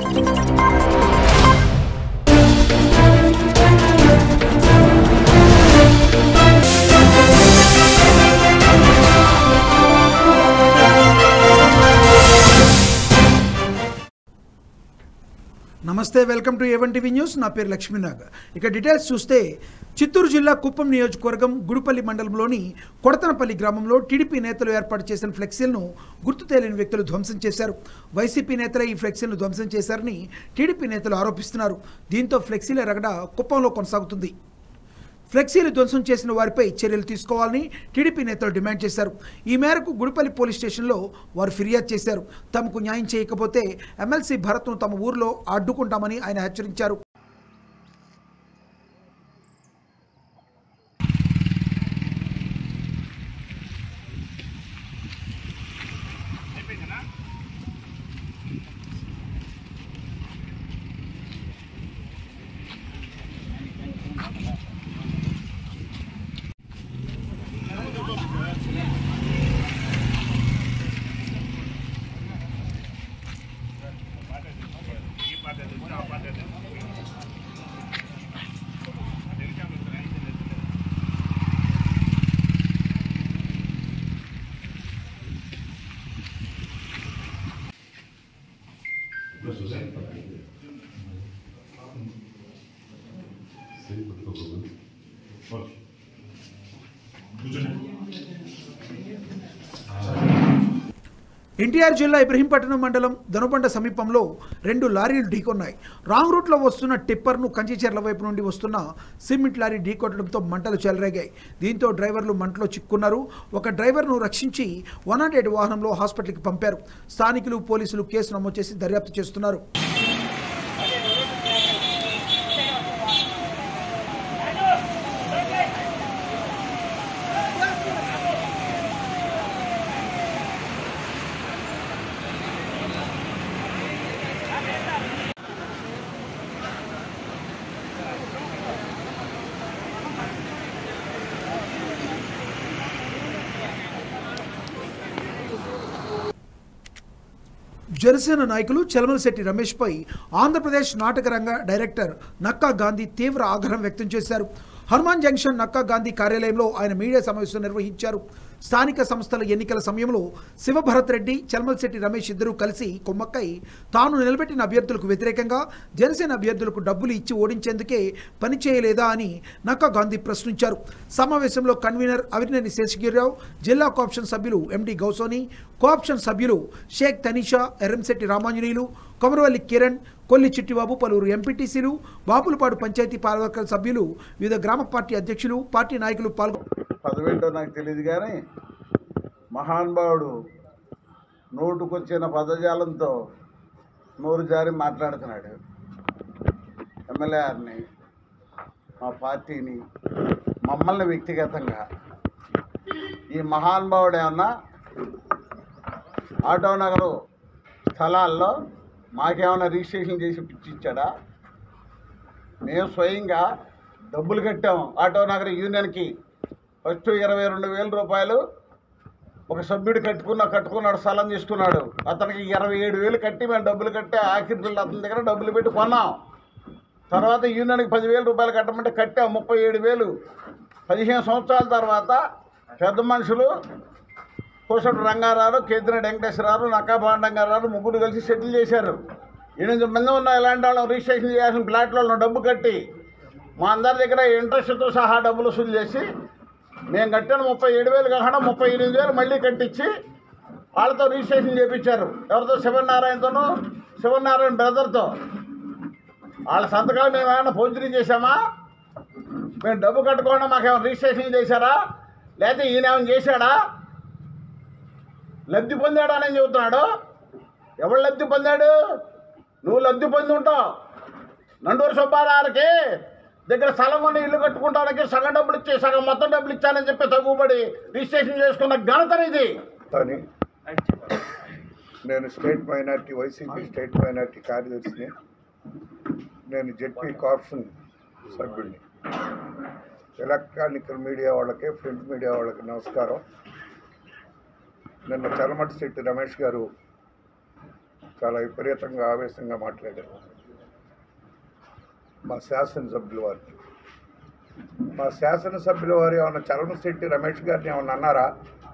నమస్తే welcome to A one TV news నా పేరు లక్ష్మీనాగ్ ఇక డీటెయిల్స్ చూస్తే చిత్తూరు జిల్లా కుప్పం నియోజకవర్గం గుడిపల్లి మండలంలోని కొడతనపల్లి గ్రామంలో టీడీపీ నేతలు ఏర్పాటు చేసిన ఫ్లెక్సీలను గుర్తు తెలియని వ్యక్తులు ధ్వంసం చేశారు వైసీపీ నేతలే ఈ ఫ్లెక్సీలను ధ్వంసం చేశారని టీడీపీ నేతలు ఆరోపిస్తున్నారు దీంతో ఫ్లెక్సీల రగడ కుప్పంలో కొనసాగుతుంది ఫ్లెక్సీలు ధ్వంసం చేసిన వారిపై చర్యలు తీసుకోవాలని టీడీపీ నేతలు డిమాండ్ చేశారు ఈ మేరకు గుడిపల్లి పోలీస్ స్టేషన్లో వారు ఫిర్యాదు చేశారు తమకు న్యాయం చేయకపోతే ఎమ్మెల్సీ భరత్ను తమ ఊర్లో అడ్డుకుంటామని ఆయన హెచ్చరించారు ఎన్టీఆర్ జిల్లా ఇబ్రహీంపట్నం మండలం దనుబండ సమీపంలో రెండు లారీలు ఢీకొన్నాయి రాంగ్ రూట్లో వస్తున్న టిప్పర్ను కంచిచెర్ల వైపు నుండి వస్తున్న సిమెంట్ లారీ ఢీకొట్టడంతో మంటలు చెలరేగాయి దీంతో డ్రైవర్లు మంటలో చిక్కున్నారు ఒక డ్రైవర్ను రక్షించి వన్ నాట్ వాహనంలో హాస్పిటల్కి పంపారు స్థానికులు పోలీసులు కేసు నమోదు చేసి దర్యాప్తు చేస్తున్నారు జనసేన నాయకులు చలమలశెట్టి రమేష్పై ఆంధ్రప్రదేశ్ నాటక రంగ డైరెక్టర్ నక్కా గాంధీ తీవ్ర ఆగ్రహం వ్యక్తం చేశారు హనుమాన్ జంక్షన్ నక్కా గాంధీ కార్యాలయంలో ఆయన మీడియా సమావేశం నిర్వహించారు స్థానిక సంస్థల ఎన్నికల సమయంలో శివభరత్ రెడ్డి చలమలశెట్టి రమేష్ ఇద్దరూ కలిసి కొమ్మక్కై తాను నిలబెట్టిన అభ్యర్థులకు వ్యతిరేకంగా జనసేన అభ్యర్థులకు డబ్బులు ఇచ్చి ఓడించేందుకే పనిచేయలేదా అని నక్కా గాంధీ ప్రశ్నించారు సమావేశంలో కన్వీనర్ అవినేని శేషగిరిరావు జిల్లా కోఆప్షన్ సభ్యులు ఎండి గౌసోని కోఆప్షన్ సభ్యులు షేక్ తనీషా ఎర్రంశెట్టి రామాంజనేయులు కొమరవల్లి కిరణ్ కొల్లి చిట్టిబాబు పలువురు ఎంపీటీసీలు బాపులపాడు పంచాయతీ పాలకవర్గ సభ్యులు వివిధ గ్రామ పార్టీ అధ్యక్షులు పార్టీ నాయకులు పాల్గొ పదవేంటో నాకు తెలియదు కానీ మహానుభావుడు నోటుకొచ్చిన పదజాలంతో నోరు జారి మాట్లాడుతున్నాడు ఎమ్మెల్యే గారిని మా పార్టీని మమ్మల్ని వ్యక్తిగతంగా ఈ మహానుభావుడు ఏమన్నా ఆటో నగరు స్థలాల్లో మాకేమైనా రిజిస్ట్రేషన్ చేసి పిచ్చిచ్చాడా మేము స్వయంగా డబ్బులు కట్టాము ఆటో నగర్ యూనియన్కి ఫస్ట్ ఇరవై రెండు వేల రూపాయలు ఒక సభ్యుడు కట్టుకున్న కట్టుకున్నాడు స్థలం తీసుకున్నాడు అతనికి ఇరవై ఏడు వేలు కట్టి మేము డబ్బులు కట్టి ఆఖరి బిల్లు అతని దగ్గర డబ్బులు పెట్టి కొన్నాం తర్వాత యూనియన్కి పదివేల రూపాయలు కట్టమంటే కట్టాం ముప్పై ఏడు వేలు పదిహేను సంవత్సరాల తర్వాత పెద్ద మనుషులు కోసటి రంగారావు కేతిరెడ్డి వెంకటేశ్వరరావు నక్కాపాండంగారావు ముగ్గురు కలిసి సెటిల్ చేశారు ఎనిమిది మంది ఉన్న ఇలాంటి వాళ్ళని రిజిస్ట్రేషన్ చేయాల్సిన ప్లాట్లలో డబ్బు కట్టి మా అందరి దగ్గర ఇంట్రెస్ట్తో సహా డబ్బులు వసూలు చేసి మేము కట్టిన ముప్పై ఏడు వేలు కాకుండా ముప్పై ఎనిమిది వేలు మళ్ళీ కట్టించి వాళ్ళతో రిజిస్ట్రేషన్ చేయించారు ఎవరితో శివనారాయణతోనూ శివనారాయణ బ్రదర్తో వాళ్ళ సంతకాలు మేము ఏమైనా పోంచరీ చేశామా మేము డబ్బు కట్టుకోకుండా మాకేమైనా రిజిస్ట్రేషన్ చేశారా లేకపోతే ఈయన ఏమైనా చేశాడా లబ్ధి పొందాడు అని చెబుతున్నాడు ఎవడు లబ్ధి పొందాడు నువ్వు లబ్ధి పొంది ఉంటావు నండూరు సుబ్బారావుకి దగ్గర స్థలం కొని ఇల్లు కట్టుకుంటానికి సగం డబ్బులు ఇచ్చి సగం మొత్తం డబ్బులు ఇచ్చానని చెప్పి తగ్గుబడి రిజిస్ట్రేషన్ చేసుకున్న ఘనత ఇది అని నేను state minority YCP state minority కార్యదర్శిని నేను జెడ్పీ కార్పొరేషన్ సభ్యుడిని ఎలక్ట్రానిక్ మీడియా వాళ్ళకి ప్రింట్ మీడియా వాళ్ళకి నమస్కారం నిన్న చలమటి శెట్టి రమేష్ గారు చాలా విపరీతంగా ఆవేశంగా మాట్లాడారు మా శాసనసభ్యుల వారు మా శాసనసభ్యుల వారు ఏమన్నా చలమశెట్టి రమేష్ గారిని ఏమన్నా అన్నారా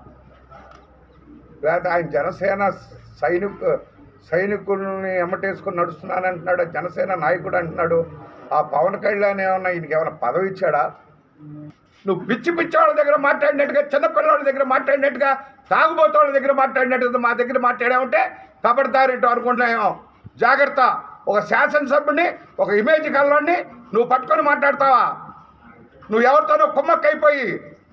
లేదా ఆయన జనసేన సైనిక సైనికుల్ని ఎమ్మటేసుకుని నడుస్తున్నాను అంటున్నాడు జనసేన నాయకుడు అంటున్నాడు ఆ పవన్ కళ్యాణ్ ఏమన్నా ఈయనకి ఏమైనా పదవి ఇచ్చాడా నువ్వు పిచ్చి పిచ్చి వాళ్ళ దగ్గర మాట్లాడినట్టుగా చిన్నపిల్లల దగ్గర మాట్లాడినట్టుగా తాగుబోతు వాళ్ళ దగ్గర మాట్లాడినట్టుగా మా దగ్గర మాట్లాడామంటే కబడతారేంటో అనుకుంటున్నామో జాగ్రత్త ఒక శాసనసభ్యుని ఒక ఇమేజ్ కల్లోని నువ్వు పట్టుకొని మాట్లాడతావా నువ్వు ఎవరితోనో కుమ్మక్కైపోయి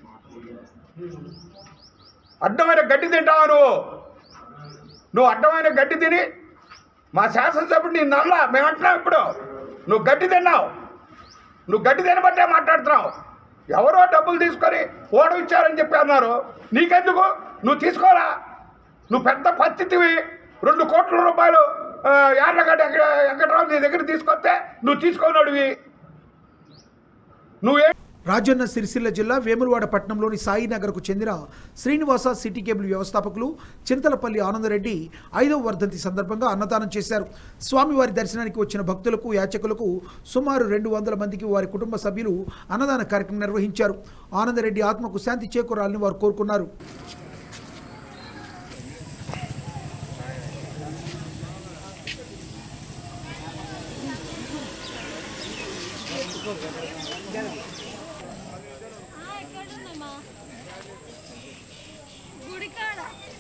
అడ్డమైన గడ్డి తింటావా నువ్వు నువ్వు అడ్డమైన గడ్డి తిని మా శాసనసభ్యుడు నీ నల్ల మేము అంటున్నాం ఇప్పుడు నువ్వు గడ్డి తిన్నావు నువ్వు గడ్డి తినబట్టే మాట్లాడుతున్నావు ఎవరో డబ్బులు తీసుకొని ఓడ ఇచ్చారని చెప్పి అన్నారు నీకెందుకు నువ్వు తీసుకోరా నువ్వు పెద్ద పత్తివి రెండు కోట్ల రూపాయలు ఆ, యార్లగడ్డ వెంకట- వెంకటరావు నీ దగ్గర తీసుకొస్తే నువ్వు తీసుకోనోడివి నువ్వే రాజన్న సిరిసిల్ల జిల్లా వేములవాడ పట్టణంలోని సాయినగర్కు చెందిన శ్రీనివాస సిటీ కేబుల్ వ్యవస్థాపకులు చింతలపల్లి ఆనందరెడ్డి ఐదవ వర్ధంతి సందర్భంగా అన్నదానం చేశారు స్వామివారి దర్శనానికి వచ్చిన భక్తులకు యాచకులకు సుమారు రెండు వందల మందికి వారి కుటుంబ సభ్యులు అన్నదాన కార్యక్రమం నిర్వహించారు ఆనందరెడ్డి ఆత్మకు శాంతి చేకూరాలని వారు కోరుకున్నారు ఎక్కడున్నామా గుడికాడ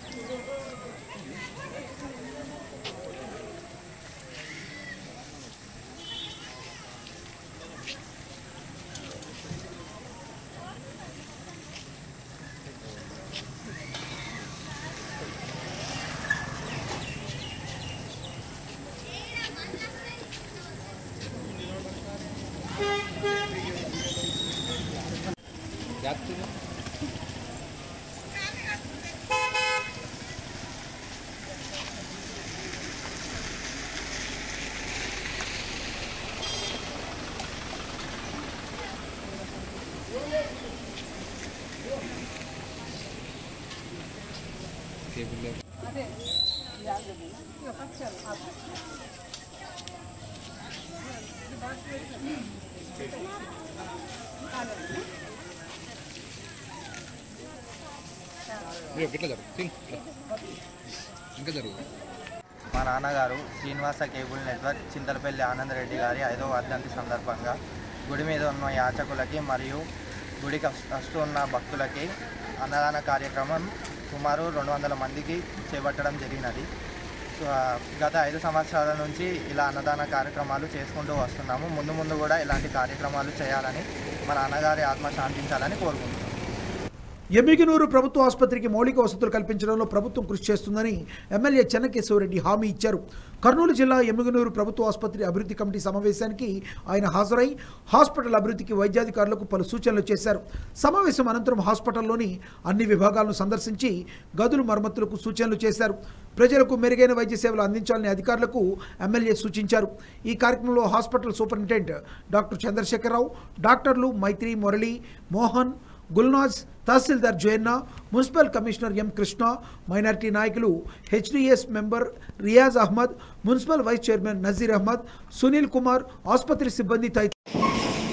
ఇట్లా జరుగు సింగ్ ఇంకా జరుగు మా నాన్నగారు శ్రీనివాస కేబుల్ నెట్వర్క్ చింతలపల్లి ఆనందరెడ్డి గారి ఐదవ వర్ధంతి సందర్భంగా గుడి మీద ఉన్న యాచకులకి మరియు గుడికి వస్- వస్తున్న భక్తులకి అన్నదాన కార్యక్రమం సుమారు రెండు వందల మందికి చేపట్టడం జరిగినది సో, ఆ, గత ఐదు సంవత్సరాల నుంచి ఇలా అన్నదాన కార్యక్రమాలు చేసుకుంటూ వస్తున్నాము ముందు ముందు కూడా ఇలాంటి కార్యక్రమాలు చేయాలని మా నాన్నగారి ఆత్మ శాంతించాలని కోరుకుంటున్నాము ఎమ్మిగినూరు ప్రభుత్వ ఆసుపత్రికి మౌలిక వసతులు కల్పించడంలో ప్రభుత్వం కృషి చేస్తుందని ఎమ్మెల్యే చెన్నకేశవరెడ్డి హామీ ఇచ్చారు కర్నూలు జిల్లా ఎమ్మిగనూరు ప్రభుత్వ ఆసుపత్రి అభివృద్ధి కమిటీ సమావేశానికి ఆయన హాజరై హాస్పిటల్ అభివృద్ధికి వైద్యాధికారులకు పలు సూచనలు చేశారు సమావేశం అనంతరం హాస్పిటల్లోని అన్ని విభాగాలను సందర్శించి గదులు మరమ్మతులకు సూచనలు చేశారు ప్రజలకు మెరుగైన వైద్య సేవలు అందించాలని అధికారులకు ఎమ్మెల్యే సూచించారు ఈ కార్యక్రమంలో హాస్పిటల్ సూపరింటెండెంట్ డాక్టర్ చంద్రశేఖరరావు డాక్టర్లు మైత్రి మురళి మోహన్ గుల్నాజ్ తహసీల్దార్ Jayanna municipal commissioner M Krishna minority నాయకులు HDS member Riyaz Ahmed municipal vice chairman Nazeer Ahmed Sunil Kumar ఆసుపత్రి సిబ్బంది తదితరులు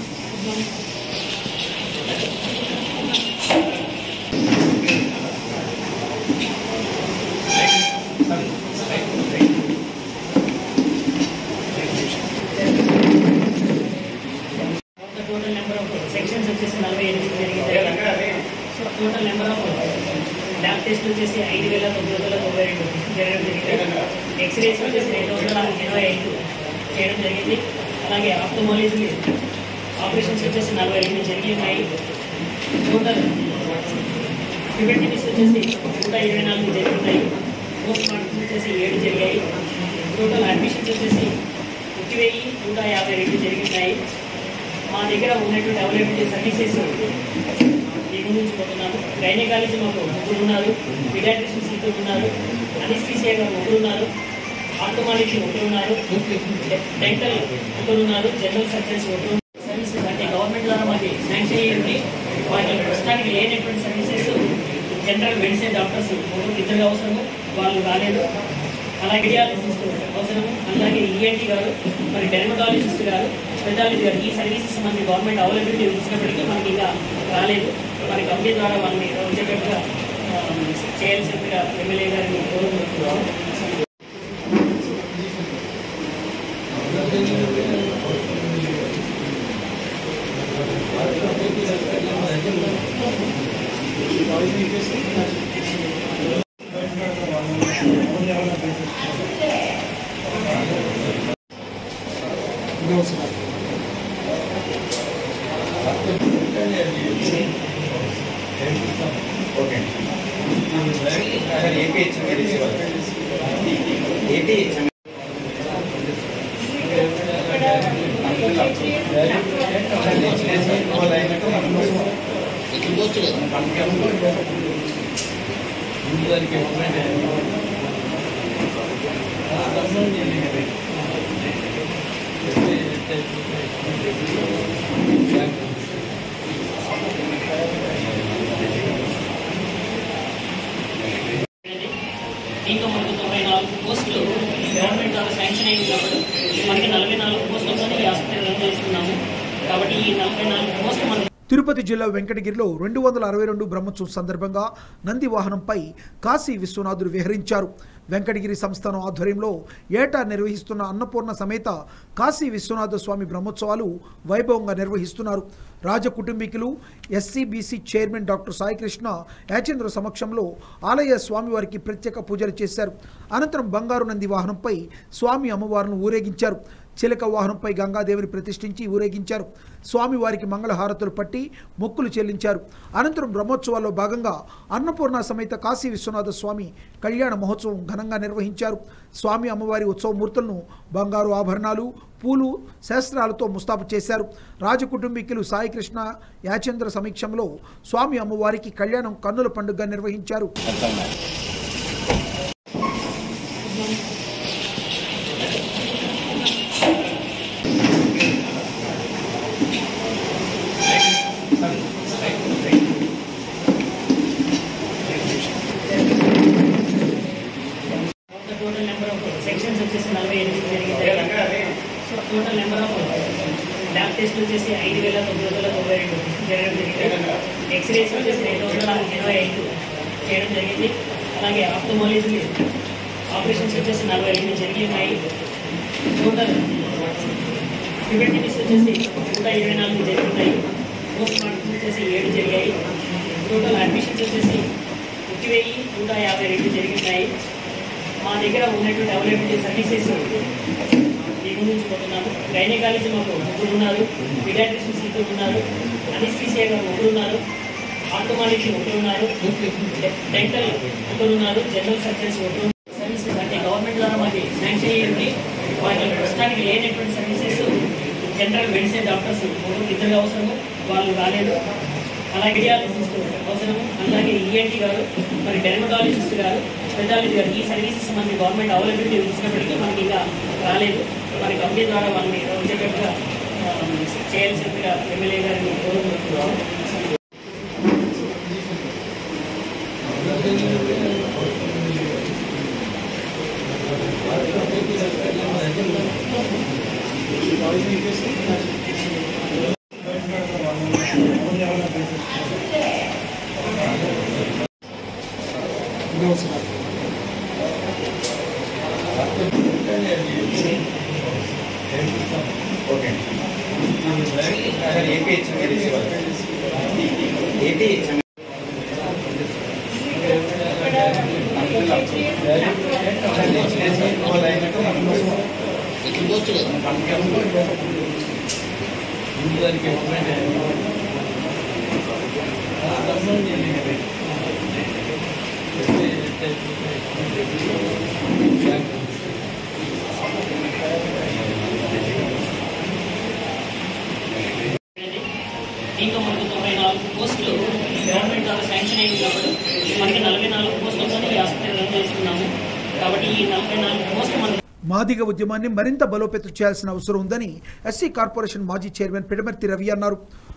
టోటల్ నెంబర్ ఆఫ్ సెక్షన్స్ వచ్చేసి నలభై ఎనిమిది జరిగింది so total number of lab test వచ్చేసి ఐదు వేల తొమ్మిది వందల తొంభై రెండు జరగడం జరిగింది ఎక్స్రేస్ వచ్చేసి రెండు వందల ఇరవై ఐదు చేయడం జరిగింది అలాగే ఆప్టోమాలజీ ఆపరేషన్స్ వచ్చేసి నలభై రెండు జరిగి ఉన్నాయి టోటల్ ప్రివెంటివ్స్ వచ్చేసి నూట ఇరవై నాలుగు జరుగుతాయి పోస్ట్ మార్టం వచ్చేసి ఏడు జరిగాయి టోటల్ అడ్మిషన్స్ వచ్చేసి ఒక వెయ్యి నూట యాభై రెండు జరిగినాయి మా దగ్గర ఉన్నటువంటి అవైలబిలిటీ సర్వీసెస్ మీ గురించి పోతున్నాను గైనకాలజీ మాకు ముగ్గురు ఉన్నారు పిడాట్రిషియన్స్ ఇద్దరు ఉన్నారు అనిస్థీసియాగా ముగ్గురు ఉన్నారు ఆర్థోమాలజీ ఒకరు ఉన్నారు డెంటల్ ఒకరు ఉన్నారు జనరల్ సర్జన్స్ ఒకరు సర్వీసెస్ అంటే గవర్నమెంట్ ద్వారా మాకు శాంక్షన్ అయ్యింది వాటి ప్రస్తుతానికి లేనటువంటి సర్వీసెస్ జనరల్ మెడిసిన్ డాక్టర్స్ ముగ్గురు ఇద్దరు అవసరము వాళ్ళు రాలేదు అలాగే రేడియాలజిస్ట్ అవసరము అలాగే ఈఎన్టీ గారు మరి డెర్మటాలజిస్ట్ గారు స్పెషాలిస్ట్ గారు ఈ సర్వీసెస్ మనకి గవర్నమెంట్ అవైలబిలిటీ ఇచ్చినప్పటికీ మనకి ఇంకా రాలేదు మరి కంపెనీ ద్వారా వాళ్ళని వచ్చేటట్టుగా ఆ, చేయాల్సిందిగా ఎమ్మెల్యే గారిని కోరుకుంటున్నాము దీంతో మనకు తొంభై నాలుగు పోస్టులు గవర్నమెంట్ ద్వారా శాంక్షన్ అయి ఉన్నప్పుడు మనకి నలభై నాలుగు పోస్టులతో ఈ హాస్పిటల్ రన్ చేస్తున్నాము కాబట్టి ఈ నలభై నాలుగు పోస్టులు మనకు తిరుపతి జిల్లా వెంకటగిరిలో రెండు వందల అరవై రెండు బ్రహ్మోత్సవం సందర్భంగా నంది వాహనంపై కాశీ విశ్వనాథుడు విహరించారు వెంకటగిరి సంస్థానం ఆధ్వర్యంలో ఏటా నిర్వహిస్తున్న అన్నపూర్ణ సమేత కాశీ విశ్వనాథ స్వామి బ్రహ్మోత్సవాలు వైభవంగా నిర్వహిస్తున్నారు రాజ కుటుంబీకులు SCBC chairman doctor Saikrishna Yachendra సమక్షంలో ఆలయ స్వామివారికి ప్రత్యేక పూజలు చేశారు అనంతరం బంగారు నంది వాహనంపై స్వామి అమ్మవారిని ఊరేగించారు చిలక వాహనంపై గంగాదేవిని ప్రతిష్ఠించి ఊరేగించారు స్వామివారికి మంగళహారతులు పట్టి మొక్కులు చెల్లించారు అనంతరం బ్రహ్మోత్సవాల్లో భాగంగా అన్నపూర్ణ సమేత కాశీ విశ్వనాథ స్వామి కళ్యాణ మహోత్సవం ఘనంగా నిర్వహించారు స్వామి అమ్మవారి ఉత్సవమూర్తులను బంగారు ఆభరణాలు పూలు శాస్త్రాలతో ముస్తాబు చేశారు రాజకుటుంబీకులు సాయికృష్ణ యాచంద్ర సమీక్షంలో స్వామి అమ్మవారికి కళ్యాణం కన్నుల పండుగ నిర్వహించారు టోటల్ నెంబర్ ఆఫ్ సెక్షన్స్ వచ్చేసి నలభై ఎనిమిది జరిగింది so total number of lab test వచ్చేసి ఐదు వేల తొమ్మిది వందల తొంభై రెండు జరగడం జరిగింది ఎక్స్రేస్ వచ్చేసి రెండు వందల ఎనభై ఐదు చేయడం జరిగింది అలాగే ఆప్టమాలజీ ఆపరేషన్స్ వచ్చేసి నలభై ఎనిమిది జరిగి ఉన్నాయి టోటల్ ప్రివెంటివ్స్ వచ్చేసి నూట ఇరవై నాలుగు జరుగుతాయి పోస్ట్ మార్టం వచ్చేసి ఏడు జరిగాయి టోటల్ అడ్మిషన్స్ వచ్చేసి ఒకటి వెయ్యి నూట యాభై రెండు జరిగినాయి మా దగ్గర ఉన్నటువంటి అవైలబిలిటీ సర్వీసెస్ దీని నుంచి పోతున్నాము గైనకాలజీ మాకు ముగ్గురు ఉన్నారు పీడియాట్రిషియన్స్ ఇద్దరు ఉన్నారు అనిస్థీసియా ముగ్గురు ఉన్నారు ఆర్థోమాలజీ ఒకరు ఉన్నారు డెంటల్ ఒకరు ఉన్నారు జనరల్ సర్జన్స్ ఒకరు సర్వీసెస్ అంటే గవర్నమెంట్ ద్వారా మాకు శాంక్షన్ అయ్యింది వాటి ప్రస్తుతానికి లేనటువంటి సర్వీసెస్ జనరల్ మెడిసిన్ డాక్టర్స్ ముగ్గురు ఇద్దరు అవసరము వాళ్ళు రాలేదు అలాగే రేడియాలజిస్ట్ అవసరము అలాగే ఈఎన్టీ గారు మరి డెర్మటాలజిస్ట్ గారు స్పెషాలిస్ట్ గారు ఈ సర్వీసెస్ మనకి గవర్నమెంట్ అవైలబిలిటీ ఇచ్చినప్పటికీ మనకి ఇంకా రాలేదు మరి కంపెనీ ద్వారా వాళ్ళని వచ్చేటట్టుగా ఆ, చేయాల్సిందిగా ఎమ్మెల్యే గారిని కోరుకుంటున్నాము దీంతో మనకు తొంభై నాలుగు పోస్టులు గవర్నమెంట్ ద్వారా శాంక్షన్ అయి ఉన్నప్పుడు మనకి నలభై నాలుగు పోస్టులతో ఈ హాస్పిటల్ రన్ చేస్తున్నాము కాబట్టి ఈ నలభై నాలుగు పోస్టులు మనకు మాదిగ ఉద్యమాన్ని మరింత బలోపేతం చేయాల్సిన అవసరం ఉందని ఎస్సీ కార్పొరేషన్ మాజీ చైర్మన్ పిడమర్తి రవి అన్నారు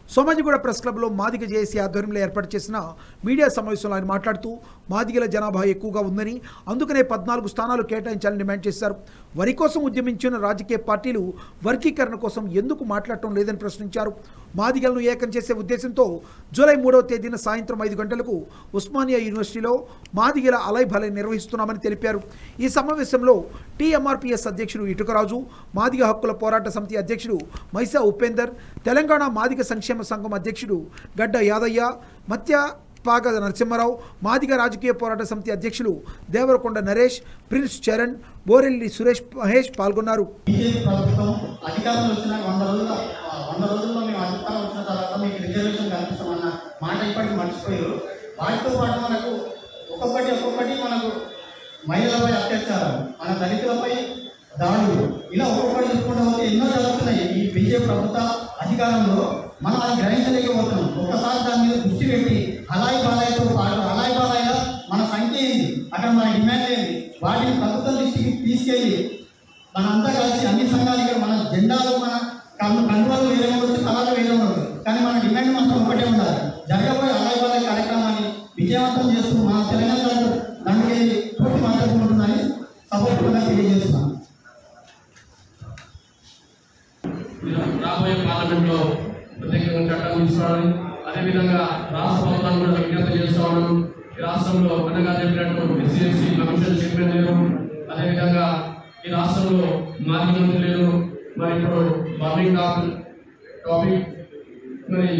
సోమాజిగూడ ప్రెస్ క్లబ్లో మాదిగ జేఏసీ ఆధ్వర్యంలో ఏర్పాటు చేసిన మీడియా సమావేశంలో ఆయన మాట్లాడుతూ మాదిగల జనాభా ఎక్కువగా ఉందని అందుకనే పద్నాలుగు స్థానాలు కేటాయించాలని డిమాండ్ చేశారు వరి కోసం ఉద్యమించిన రాజకీయ పార్టీలు వర్గీకరణ కోసం ఎందుకు మాట్లాడటం లేదని ప్రశ్నించారు మాదిగలను ఏకం చేసే ఉద్దేశంతో జూలై మూడవ తేదీన సాయంత్రం ఐదు గంటలకు ఉస్మానియా యూనివర్సిటీలో మాదిగల అలై భలై నిర్వహిస్తున్నామని తెలిపారు ఈ సమావేశంలో టీఎంఆర్పీఎస్ అధ్యక్షుడు ఇటుకరాజు మాదిగ హక్కుల పోరాట సమితి అధ్యక్షుడు మైసా ఉపేందర్ తెలంగాణ మాదిగ సంక్షేమ సంఘం అధ్యక్షుడు గడ్డ యాదయ్య మత్య పాగ నరసింహారావు మాదిగ రాజకీయ పోరాట సమితి అధ్యక్షులు దేవరకొండ నరేష్ ప్రిన్స్ చరణ్ బోరెల్లి సురేష్ మహేష్ పాల్గొన్నారు బీజేపీ ప్రభుత్వం అధికారంలో వచ్చిన వంద రోజుల ఆ, వంద రోజుల్లో మేము అధికారం వచ్చిన తర్వాత మీకు రిజర్వేషన్ కల్పిస్తామన్న మాట ఇప్పటికి మర్చిపోయారు వాటితో పాటు మనకు ఒక్కొక్కటి ఒక్కొక్కటి మనకు మహిళలపై అత్యాచారం మన దళితులపై దాడులు ఇలా ఒక్కొక్కటి చెప్పుకుంటూ పోతే ఎన్నో జరుగుతున్నాయి ఈ బీజేపీ ప్రభుత్వ అధికారంలో మనం అది గ్రహించలేకపోతున్నాం ఒక్కసారి దాని మీద దృష్టి పెట్టి అలాయి బాలాయితో పాటు అలాయి బాలాయిగా మన సంఖ్య ఏంది అక్కడ మన డిమాండ్ ఏంది వాటిని ప్రభుత్వం దృష్టికి తీసుకెళ్ళి మనంతా కలిసి అన్ని సంఘాలు ఇక్కడ మన జెండాలు మన కన్ను కండువాలు వేరే ఉండొచ్చు కళలు వేరే ఉండొచ్చు కానీ మన డిమాండ్ మాత్రం ఒకటే ఉండాలి జరగబోయే అలాయి బాలాయి కార్యక్రమాన్ని విజయవంతం చేస్తూ మన తెలంగాణ రాష్ట్రం దానికి పూర్తి మద్దతు ఉంటుందని సపోర్ట్గా తెలియజేస్తున్నాను రాబోయే పార్లమెంట్లో ప్రత్యేకంగా చట్టం తీసుకోవాలని అదేవిధంగా రాష్ట్ర ప్రభుత్వాన్ని కూడా విజ్ఞప్తి చేస్తూ ఉన్నాం ఈ రాష్ట్రంలో అన్నగా చెప్పినట్టు ఎస్సీ ఎస్సీ కమిషన్ చైర్మన్ లేరు అదేవిధంగా ఈ రాష్ట్రంలో మాజీ మంత్రి లేరు మరి ఇప్పుడు బర్నింగ్ టాపిక్ టాపిక్ మరి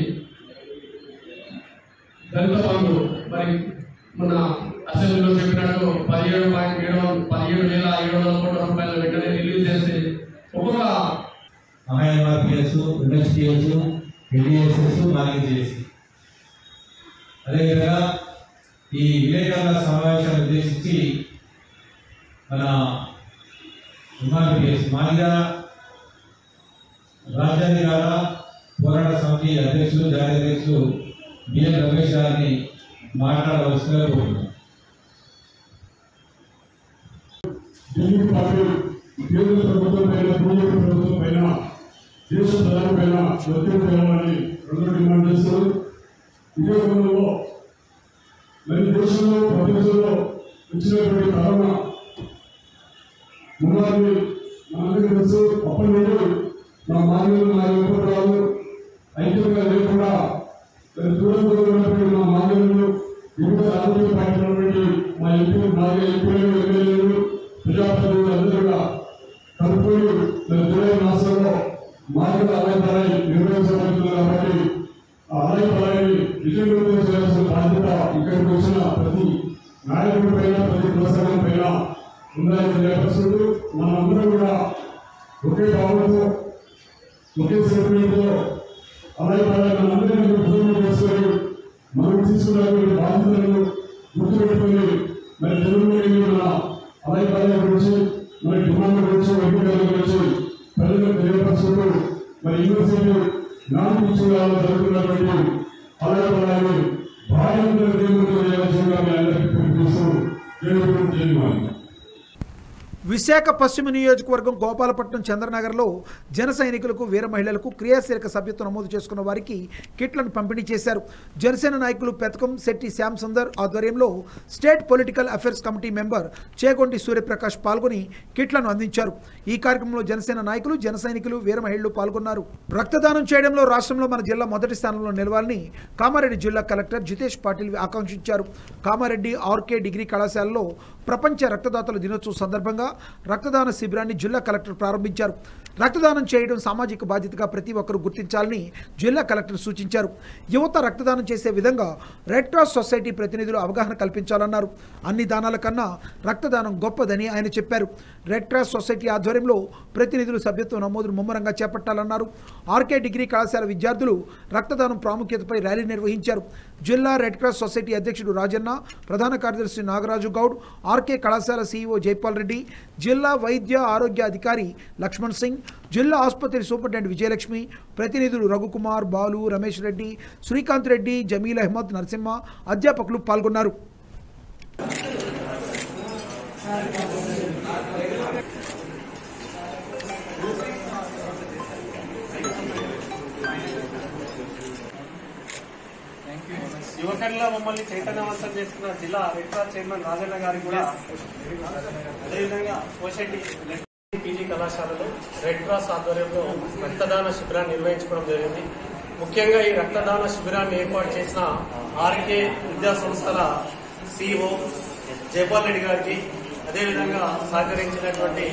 దళిత బంధు మరి మన అసెంబ్లీలో చెప్పినట్టు పదిహేడు పాయింట్ ఏడు పదిహేడు వేల ఏడు వందల కోట్ల రూపాయలు వెంటనే రిలీజ్ చేస్తే ఒక్కొక్క ఐఎంఆర్పిఎస్ ఎన్ఎస్టిఎస్ ఎన్డిఎస్ఎస్ మార్కెట్ చేసి అదేవిధంగా ఈ విలేకరుల సమావేశాన్ని ఉద్దేశించి మన ఎంఆర్పిఎస్ మాదిగా రాజ్యాధికార పోరాట సమితి అధ్యక్షులు జాతీయ అధ్యక్షులు బిఎన్ రమేష్ గారిని మాట్లాడవలసిందిగా కోరుతున్నాను ఢిల్లీ పార్టీ కేంద్ర ప్రభుత్వం పైన బీజేపీ ప్రభుత్వం పైన దేశ ప్రధాని పైన ఒత్తిడి తేవాలని రెండు డిమాండ్ చేస్తారు ఇదే క్రమంలో మరి దేశంలో ప్రపంచంలో వచ్చినటువంటి కరోనా మునాది మనందరికీ తెలుసు అప్పటి నుండి మా మానవులు మా యువకులు ఐక్యంగా లేకుండా మరి దూరం దూరం ఉన్నటువంటి మా మానవులు వివిధ రాజకీయ పార్టీల నుండి మా ఎంపీలు నాలుగు ఎంపీలు ఎమ్మెల్యేలు ప్రజాప్రతినిధులు అందరూ కూడా కలుపుకొని మరి జూలై మాసంలో మార్కెట్ అలయపడాయి నిర్వహించబడుతుంది కాబట్టి ఆ అలయపడాయిని విజయవంతం చేయాల్సిన బాధ్యత ఇక్కడికి వచ్చిన ప్రతి నాయకుడి పైన ప్రతి ప్రసంగం పైన ఉండాలని తెలియపరుస్తుంది మనందరం కూడా ఒకే భావంతో ఒకే సెంటిమెంట్తో అలయపడాయి మనందరినీ భుజం చేసుకొని మనం తీసుకున్నటువంటి బాధ్యతలను గుర్తుపెట్టుకొని మరి తెలుగులో మన అలయపడాయి గురించి మరి డిమాండ్ గురించి వర్గీకరణ గురించి ప్రజలకు తెలియపరుచుకుంటూ మరి యూనివర్సిటీ నాన్ టీచింగ్ జరుగుతున్నటువంటి అలయపడాయి భార్యంతో దేవుడితో చేయాల్సిందిగా మీ అందరికీ పిలుపునిస్తూ దేవుడు జయమాలి విశాఖ పశ్చిమ నియోజకవర్గం గోపాలపట్నం చంద్రనగర్లో జన సైనికులకు వీర మహిళలకు క్రియాశీలక సభ్యత్వం నమోదు చేసుకున్న వారికి కిట్లను పంపిణీ చేశారు జనసేన నాయకులు పెతకం శెట్టి శ్యామ్ సుందర్ ఆధ్వర్యంలో state political affairs committee member Chegondi Suryaprakash పాల్గొని కిట్లను అందించారు ఈ కార్యక్రమంలో జనసేన నాయకులు జన సైనికులు వీర మహిళలు పాల్గొన్నారు రక్తదానం చేయడంలో రాష్ట్రంలో మన జిల్లా మొదటి స్థానంలో నిలవాలని కామారెడ్డి జిల్లా కలెక్టర్ జితేష్ పాటిల్ ఆకాంక్షించారు కామారెడ్డి ఆర్కే డిగ్రీ కళాశాలలో ప్రపంచ రక్తదాతల దినోత్సవం సందర్భంగా రక్తదాన శిబిరాన్ని జిల్లా కలెక్టర్ ప్రారంభించారు రక్తదానం చేయడం సామాజిక బాధ్యతగా ప్రతి ఒక్కరూ గుర్తించాలని జిల్లా కలెక్టర్ సూచించారు యువత రక్తదానం చేసే విధంగా రెడ్ క్రాస్ సొసైటీ ప్రతినిధులు అవగాహన కల్పించాలన్నారు అన్ని దానాల కన్నా రక్తదానం గొప్పదని ఆయన చెప్పారు రెడ్ క్రాస్ సొసైటీ ఆధ్వర్యంలో ప్రతినిధులు సభ్యత్వ నమోదును ముమ్మరంగా చేపట్టాలన్నారు ఆర్కే డిగ్రీ కళాశాల విద్యార్థులు రక్తదానం ప్రాముఖ్యతపై ర్యాలీ నిర్వహించారు జిల్లా రెడ్ క్రాస్ సొసైటీ అధ్యక్షుడు రాజన్న ప్రధాన కార్యదర్శి నాగరాజు గౌడ్ ఆర్కే కళాశాల సీఈఓ జైపాల్ రెడ్డి జిల్లా వైద్య ఆరోగ్య అధికారి లక్ష్మణ్ సింగ్ జిల్లా ఆసుపత్రి సూపరింటెండెంట్ విజయలక్ష్మి ప్రతినిధులు రఘుకుమార్ బాలు రమేష్ రెడ్డి శ్రీకాంత్ రెడ్డి జమీల్ అహ్మద్ నరసింహ అధ్యాపకులు పాల్గొన్నారు విధంగా మమ్మల్ని చైతన్యవంతం చేస్తున్న జిల్లా రెడ్ క్రాస్ చైర్మన్ రాజన్న గారికి కూడా అదేవిధంగా పోషెట్టి పీజీ కళాశాలలో రెడ్ క్రాస్ ఆధ్వర్యంలో రక్తదాన శిబిరాన్ని నిర్వహించుకోవడం జరిగింది ముఖ్యంగా ఈ రక్తదాన శిబిరాన్ని ఏర్పాటు చేసిన ఆర్కే విద్యా సంస్థల సిఇఓ జయపాల్ రెడ్డి గారికి అదేవిధంగా సహకరించినటువంటి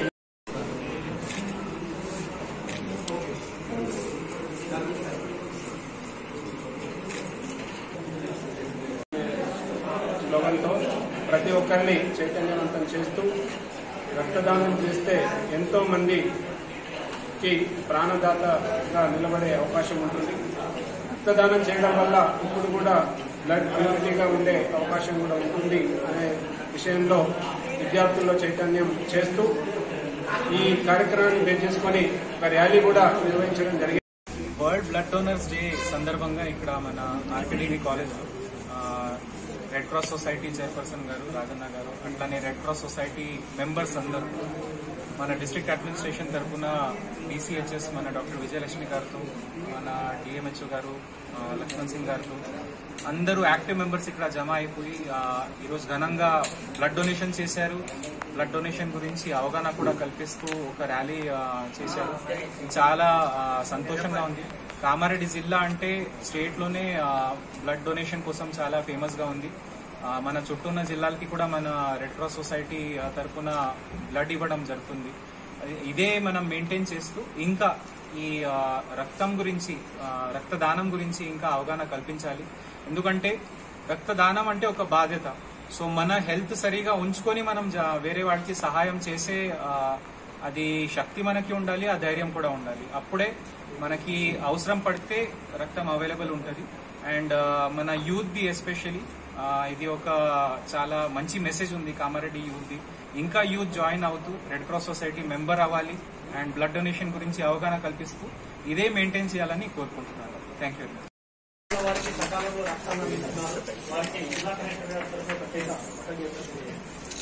స్లోగన్తో ప్రతి ఒక్కరిని చైతన్యవంతం చేస్తూ రక్తదానం చేస్తే ఎంతో మందికి ప్రాణదాతగా నిలబడే అవకాశం ఉంటుంది రక్తదానం చేయడం వల్ల ఇప్పుడు కూడా బ్లడ్ ప్యూరిటీగా ఉండే అవకాశం కూడా ఉంటుంది అనే విషయంలో విద్యార్థుల్లో చైతన్యం చేస్తూ ఈ కార్యక్రమాన్ని బేస్ చేసుకొని ఒక ర్యాలీ కూడా నిర్వహించడం జరిగింది వరల్డ్ బ్లడ్ డోనర్స్ డే సందర్భంగా ఇక్కడ మన ఆర్కిడివి college red cross society chairperson garu Rajanna గారు అట్లానే రెడ్ క్రాస్ సొసైటీ మెంబర్స్ అందరూ మన డిస్ట్రిక్ట్ అడ్మినిస్ట్రేషన్ తరఫున డిసిహెచ్ఎస్ మన డాక్టర్ విజయలక్ష్మి గారితో మన డిఎంహెచ్ఓ గారు ఆ, లక్ష్మణ్ సింగ్ గారితో అందరూ యాక్టివ్ మెంబర్స్ ఇక్కడ జమ అయిపోయి ఆ, ఈరోజు ఘనంగా బ్లడ్ డొనేషన్ చేశారు బ్లడ్ డొనేషన్ గురించి అవగాహన కూడా కల్పిస్తూ ఒక ర్యాలీ ఆ, చేశారు ఇది చాలా ఆ, సంతోషంగా ఉంది కామారెడ్డి జిల్లా అంటే స్టేట్ లోనే ఆ, బ్లడ్ డొనేషన్ కోసం చాలా ఫేమస్ గా ఉంది ఆ, మన చుట్టూ ఉన్న జిల్లాలకి కూడా మన రెడ్ క్రాస్ సొసైటీ ఆ, తరపున బ్లడ్ ఇవ్వడం జరుగుతుంది అది- ఇదే మనం మెయింటైన్ చేస్తూ ఇంకా ఈ ఆ, రక్తం గురించి ఆ, రక్తదానం గురించి ఇంకా అవగాహన కల్పించాలి ఎందుకంటే రక్తదానం అంటే ఒక బాధ్యత సో మన హెల్త్ సరిగా ఉంచుకొని మనం జా- వేరే వాళ్ళకి సహాయం చేసే ఆ, అది శక్తి మనకి ఉండాలి ఆ ధైర్యం కూడా ఉండాలి అప్పుడే మనకి అవసరం పడితే రక్తం అవైలబుల్ ఉంటుంది అండ్ మన యూత్ ది ఎస్పెషలీ ఇది ఒక చాలా మంచి మెసేజ్ ఉంది కామారెడ్డి యూత్ ది ఇంకా యూత్ జాయిన్ అవుతూ రెడ్ క్రాస్ సొసైటీ మెంబర్ అవ్వాలి అండ్ బ్లడ్ డొనేషన్ గురించి అవగాహన కల్పిస్తూ ఇదే మెయింటైన్ చేయాలని కోరుకుంటున్నాను థ్యాంక్ యూ వారికి సకాలంలో రక్తాన్ని అందిస్తున్నారు వారికి జిల్లా కలెక్టర్ గారి తరఫున ప్రత్యేక కృతజ్ఞతలు తెలియజేస్తున్నాను.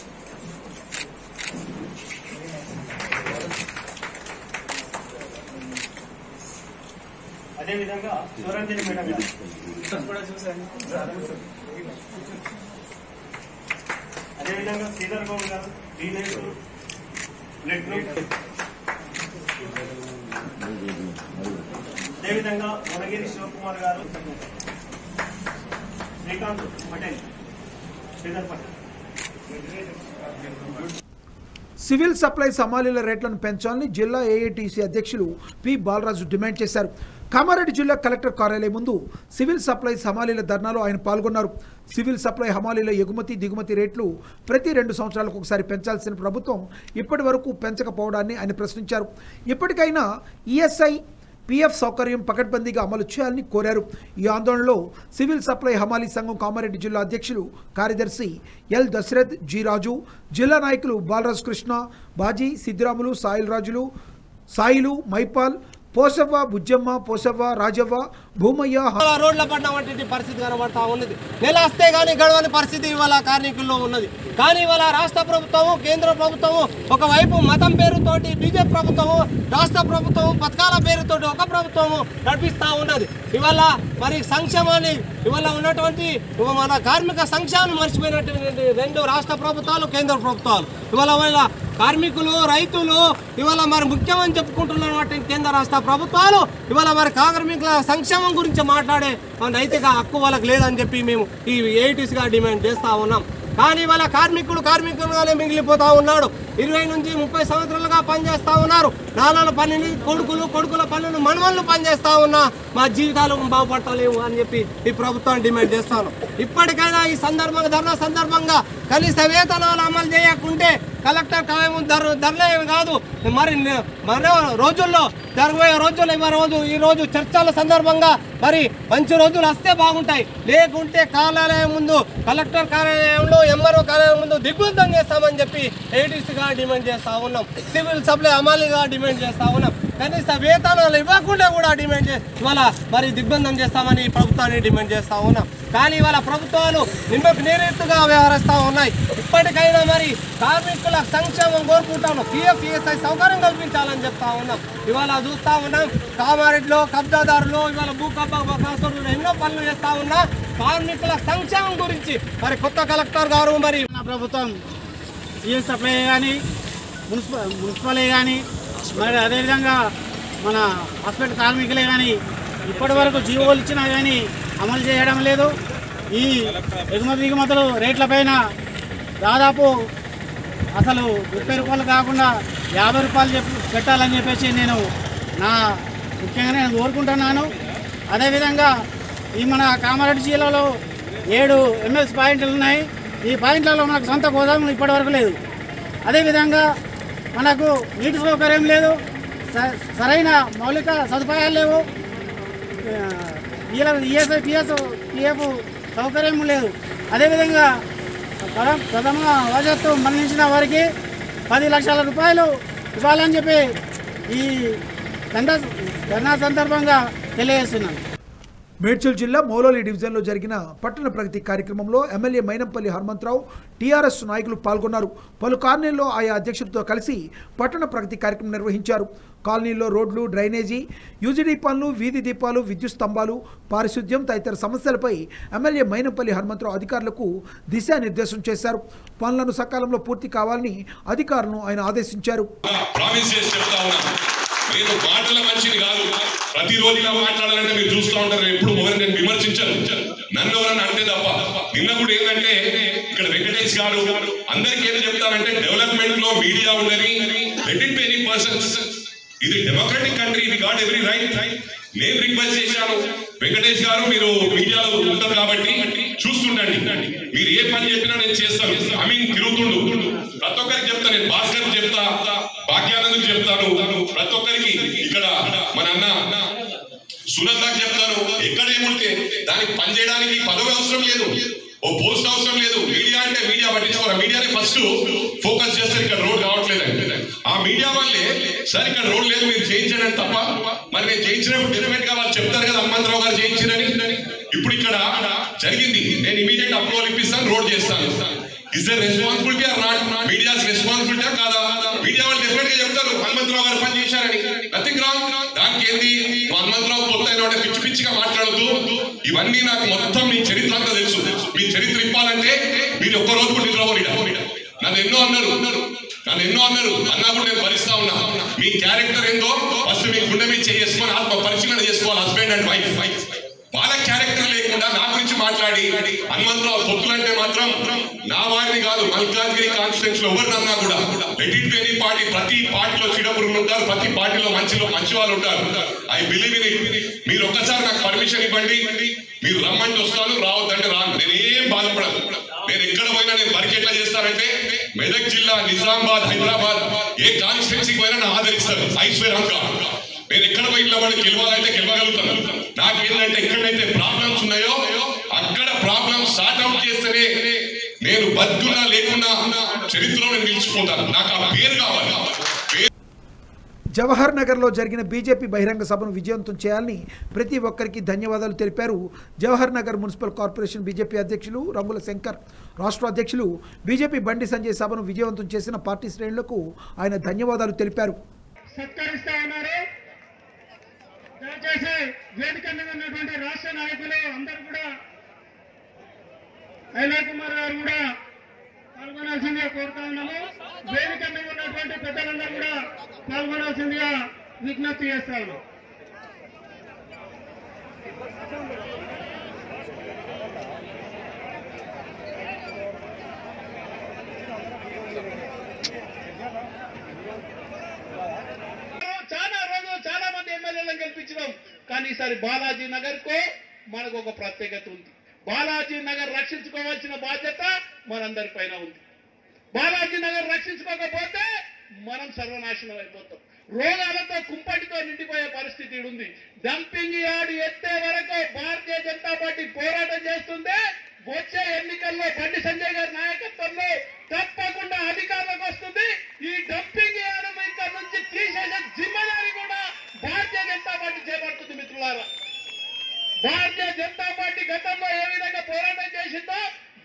అదేవిధంగా సురంజని మేడం గారు కూడా చూశాను అదేవిధంగా శ్రీధర్ గౌడ్ గారు డీనేష్ బ్లడ్ గ్రూప్ అదేవిధంగా వనగిరి శివకుమార్ గారు శ్రీకాంత్ పటేల్ శ్రీధర్ పటేల్ సివిల్ సప్లైస్ హమాలీల రేట్లను పెంచాలని జిల్లా ఏఐటీసీ అధ్యక్షులు పి బాలరాజు డిమాండ్ చేశారు కామారెడ్డి జిల్లా కలెక్టర్ కార్యాలయం ముందు సివిల్ సప్లైస్ హమాలీల ధర్నాలో ఆయన పాల్గొన్నారు సివిల్ సప్లై హమాలీల ఎగుమతి దిగుమతి రేట్లు ప్రతి రెండు సంవత్సరాలకు ఒకసారి పెంచాల్సిన ప్రభుత్వం ఇప్పటి వరకు పెంచకపోవడాన్ని ఆయన ప్రశ్నించారు ఇప్పటికైనా ఈఎస్ఐ పీఎఫ్ సౌకర్యం పకడ్బందీగా అమలు చేయాలని కోరారు ఈ ఆందోళనలో సివిల్ సప్లై హమాలీ సంఘం కామారెడ్డి జిల్లా అధ్యక్షులు కార్యదర్శి ఎల్ దశరథ్ జి రాజు జిల్లా నాయకులు బాలరాజు కృష్ణ బాజీ సిద్ధిరాములు సాయిల్ రాజులు సాయిలు మైపాల్ పోసవ్వ బుజ్జమ్మ పోసవ్వ రాజవ్వ భూమయ్య ఇవాళ రోడ్ల పడినటువంటి పరిస్థితి కనబడతా ఉన్నది నెల వస్తే కానీ గడవని పరిస్థితి ఇవాళ కార్మికుల్లో ఉన్నది కానీ ఇవాళ రాష్ట్ర ప్రభుత్వము కేంద్ర ప్రభుత్వము ఒకవైపు మతం పేరుతోటి బీజేపీ ప్రభుత్వము రాష్ట్ర ప్రభుత్వము పథకాల పేరుతోటి ఒక ప్రభుత్వము నడిపిస్తా ఉన్నది ఇవాళ మరి సంక్షేమాన్ని ఇవాళ ఉన్నటువంటి మన కార్మిక సంక్షేమాన్ని మర్చిపోయినటువంటి రెండు రాష్ట్ర ప్రభుత్వాలు కేంద్ర ప్రభుత్వాలు ఇవాళ వాళ్ళ కార్మికులు రైతులు ఇవాళ మరి ముఖ్యమని చెప్పుకుంటున్నటువంటి కేంద్ర రాష్ట్ర ప్రభుత్వాలు ఇవాళ మరి కార్మికుల సంక్షేమం గురించి మాట్లాడే నైతిక హక్కు వాళ్ళకి లేదని చెప్పి మేము ఈ ఏఐటీసీగా డిమాండ్ చేస్తా ఉన్నాం కానీ వాళ్ళ కార్మికుడు కార్మికులుగానే మిగిలిపోతా ఉన్నాడు ఇరవై నుంచి ముప్పై సంవత్సరాలుగా పనిచేస్తా ఉన్నారు నాన్నల పనిని కొడుకులు కొడుకుల పనులు మనవళ్ళు పనిచేస్తా ఉన్నా మా జీవితాలు బాగుపడతలేవు అని చెప్పి ఈ ప్రభుత్వాన్ని డిమాండ్ చేస్తాను ఇప్పటికైనా ఈ సందర్భంగా ధర్నా సందర్భంగా కనీస వేతనాలు అమలు చేయకుంటే కలెక్టర్ ఖాయం ధర ధరలే కాదు మరి న- మరో రోజుల్లో జరగబోయే రోజుల్లో ఈ రోజు ఈ రోజు చర్చల సందర్భంగా మరి మంచి రోజులు వస్తే బాగుంటాయి లేకుంటే కార్యాలయం ముందు కలెక్టర్ కార్యాలయంలో ఎంఆర్ఓ కార్యాలయం ముందు దిగ్బంధం చేస్తామని చెప్పి ఏటీసీగా డిమాండ్ చేస్తా ఉన్నాం సివిల్ సప్లై అమాలీగా డిమాండ్ చేస్తా ఉన్నాం కనీస వేతనాలు ఇవ్వకుండా కూడా డిమాండ్ చే ఇవాళ మరి దిగ్బంధం చేస్తామని ప్రభుత్వాన్ని డిమాండ్ చేస్తా ఉన్నాం కానీ ఇవాళ ప్రభుత్వాలు నిమ్మకు నీరెత్తుగా వ్యవహరిస్తూ ఉన్నాయి ఇప్పటికైనా మరి కార్మికుల సంక్షేమం కోరుకుంటాను పిఎఫ్ ఈఎస్ఐ సౌకర్యం కల్పించాలని చెప్తా ఉన్నాం ఇవాళ చూస్తా ఉన్నాం కామారెడ్డిలో కబ్జాదారులు ఇవాళ భూ కబ్జా ఎన్నో పనులు చేస్తా ఉన్నా కార్మికుల సంక్షేమం గురించి మరి కొత్త కలెక్టర్ గారు మరి ప్రభుత్వం సిఎస్ సప్లై కానీ మున్సిపల్ మున్సిపలే కానీ మరి అదేవిధంగా మన హాస్పిటల్ కార్మికులే కానీ ఇప్పటి వరకు జీవోలు ఇచ్చినా కానీ అమలు చేయడం లేదు ఈ ఎగుమతి దిగుమతులు రేట్లపైన దాదాపు అసలు ముప్పై రూపాయలు కాకుండా యాభై రూపాయలు చెప్పి పెట్టాలని చెప్పేసి నేను నా ముఖ్యంగా నేను కోరుకుంటున్నాను అదేవిధంగా ఈ మన కామారెడ్డి జిల్లాలో ఏడు ఎంఎస్ పాయింట్లు ఉన్నాయి ఈ పాయింట్లలో మనకు సొంత గోదాము ఇప్పటివరకు లేదు అదేవిధంగా మనకు నీటి సౌకర్యం లేదు స- సరైన మౌలిక సదుపాయాలు లేవు ఈఎస్ఐ పిఎస్ పిఎఫ్ సౌకర్యం లేదు అదేవిధంగా ప్రథమ ప్రథమ వజత్తు మరణించిన వారికి పది లక్షల రూపాయలు ఇవ్వాలని చెప్పి ఈ దండ ధర్నా సందర్భంగా తెలియజేస్తున్నాను మేడ్చల్ జిల్లా మౌలోలి డివిజన్లో జరిగిన పట్టణ ప్రగతి కార్యక్రమంలో ఎమ్మెల్యే మైనంపల్లి హనుమంతరావు టీఆర్ఎస్ నాయకులు పాల్గొన్నారు పలు కాలనీల్లో ఆయా అధ్యక్షులతో కలిసి పట్టణ ప్రగతి కార్యక్రమం నిర్వహించారు కాలనీల్లో రోడ్లు డ్రైనేజీ యూజిడీ పనులు వీధి దీపాలు విద్యుత్ స్తంభాలు పారిశుద్ధ్యం తదితర సమస్యలపై ఎమ్మెల్యే మైనంపల్లి హనుమంతరావు అధికారులకు దిశానిర్దేశం చేశారు పనులను సకాలంలో పూర్తి కావాలని అధికారులను ఆయన ఆదేశించారు ప్రామిస్ చేసి చెప్తా ఉన్నాను నేను మాటల మనిషిని కాదు ప్రతిరోజు ఇలా మాట్లాడాలంటే మీరు చూస్తూ ఉంటారు నేను ఎప్పుడు ఎవరు నేను విమర్శించను నన్ను ఎవరన్నా అంటే తప్ప నిన్న కూడా ఏంటంటే ఇక్కడ వెంకటేష్ గారు అందరికీ ఏం చెప్తానంటే డెవలప్మెంట్ లో మీడియా ఉండని లెట్ ఇట్ ఎనీ పర్సన్స్ ఇది డెమోక్రటిక్ కంట్రీ ఇది గాట్ ఎవ్రీ రైట్ నేను రిక్వెస్ట్ చేశాను వెంకటేష్ గారు మీరు మీడియాలో ఉంటారు కాబట్టి చూస్తుండండి మీరు ఏ పని చెప్పినా నేను చేస్తాను ఐ మీన్ తిరుగుతుండు ప్రతి ఒక్కరికి చెప్తా నేను భాస్కర్ చెప్తా భాగ్యానందకు చెప్తాను ప్రతి ఒక్కరికి ఇక్కడ మన అన్న సునందాకి చెప్తాను ఎక్కడ ఏముంటే దానికి పని చేయడానికి పదవి అవసరం లేదు ఓ పోస్ట్ అవసరం లేదు మీడియా అంటే మీడియా పట్టించుకోవాలి మీడియానే ఫస్ట్ ఫోకస్ చేస్తారు ఇక్కడ రోడ్ కావట్లేదు ఆ మీడియా వాళ్ళే సార్ ఇక్కడ రోడ్ లేదు మీరు చేయించండి అని తప్ప మరి నేను చేయించినప్పుడు డెఫినెట్ గా వాళ్ళు చెప్తారు కదా హనుమంతరావు గారు చేయించారని ఇప్పుడు ఇక్కడ జరిగింది నేను ఇమీడియట్ అప్రూవల్ ఇప్పిస్తాను రోడ్ చేస్తాను is their responsibility are not media's responsibility కాదా మీడియా వాళ్ళు డెఫినెట్ గా చెప్తారు హనుమంతరావు గారు పని చేశారని నథింగ్ రాంగ్ దానికి ఏంది నువ్వు హనుమంతరావు కొత్త అయిన వాడే పిచ్చి పిచ్చిగా మాట్లాడద్దు ఇవన్నీ నాకు మొత్తం మీ చరిత్ర అంతా తెలుసు మీ చరిత్ర ఇప్పాలంటే మీరు ఒక్క రోజు కూడా నిద్రపోరు నన్ను ఎన్నో అన్నారు నన్ను ఎన్నో అన్నారు అన్నా కూడా నేను భరిస్తా ఉన్నా మీ క్యారెక్టర్ ఏందో ఫస్ట్ మీ గుండె మీద చేసుకొని ఆత్మ పరిశీలన చేసుకోవాలి హస్బెండ్ అండ్ వైఫ్ వాళ్ళ క్యారెక్టర్ లేకుండా నా గురించి మాట్లాడి హనుమంతరావు పొత్తులంటే మాత్రం నా వారిని కాదు మల్కాజ్గిరి కాన్స్టిట్యూన్స్ లో ఎవరు నన్నా కూడా లెట్ ఇట్ ఎనీ పార్టీ ప్రతి పార్టీలో చీడపురుగులు ఉంటారు ప్రతి పార్టీలో మంచిలో మంచి వాళ్ళు ఉంటారు ఐ బిలీవ్ ఇన్ ఇట్ మీరు ఒక్కసారి నాకు పర్మిషన్ ఇవ్వండి మీరు రమ్మంటే వస్తాను రావద్దంటే రాను నేను ఏం బాధపడను నేను ఎక్కడ పోయినా నేను వర్క్ ఎట్లా చేస్తానంటే మెదక్ జిల్లా నిజామాబాద్ హైదరాబాద్ ఏ కాన్స్టిట్యున్సీకి పోయినా నా ఆదరిస్తారు ఐశ్వర్య అంకా నేను ఎక్కడ పోయి ఇట్లా వాడికి గెలవాలంటే గెలవగలుగుతాను నాకేంటంటే ఎక్కడైతే ప్రాబ్లమ్స్ ఉన్నాయో అక్కడ ప్రాబ్లమ్స్ సార్ట్ అవుట్ చేస్తేనే నేను బతుకున్నా లేకున్నా చరిత్రలో నేను నిలిచిపోతాను నాకు ఆ పేరు కావాలి పేరు జవహర్ నగర్లో జరిగిన బీజేపీ బహిరంగ సభను విజయవంతం చేయాలని ప్రతి ఒక్కరికి ధన్యవాదాలు తెలిపారు Jawahar Nagar municipal corporation BJP అధ్యక్షులు రంగుల శంకర్ రాష్ట్ర అధ్యక్షులు బీజేపీ బండి సంజయ్ సభను విజయవంతం చేసిన పార్టీ శ్రేణులకు ఆయన ధన్యవాదాలు తెలిపారు సత్కరిస్తా ఉన్నారు దయచేసి వేదిక మీద ఉన్నటువంటి రాష్ట్ర నాయకులు అందరూ కూడా అనిల్ కుమార్ గారు కూడా పాల్గొనాల్సిందిగా కోరుతా ఉన్నాము వేదిక మీద ఉన్నటువంటి పెద్దలందరూ కూడా పాల్గొనాల్సిందిగా విజ్ఞప్తి చేస్తా ఉన్నాం చాలా రోజులు చాలా మంది ఎమ్మెల్యేలను గెలిపించినాం కానీ ఈసారి బాలాజీ నగర్ కు మనకు ఒక ప్రత్యేకత ఉంది బాలాజీ నగర్ రక్షించుకోవాల్సిన బాధ్యత మనందరి పైన ఉంది బాలాజీ నగర్ రక్షించుకోకపోతే మనం సర్వనాశనం అయిపోతాం రోగాలతో కుంపటితో నిండిపోయే పరిస్థితి ఈడ ఉంది డంపింగ్ యార్డ్ ఎత్తే వరకు భారతీయ జనతా పార్టీ పోరాటం చేస్తుంది వచ్చే ఎన్నికల్లో బండి సంజయ్ గారి నాయకత్వంలో తప్పకుండా అధికారంలోకి వస్తుంది ఈ డంపింగ్ యార్డ్ ఇక్కడ నుంచి తీసేసే జిమ్మదారి కూడా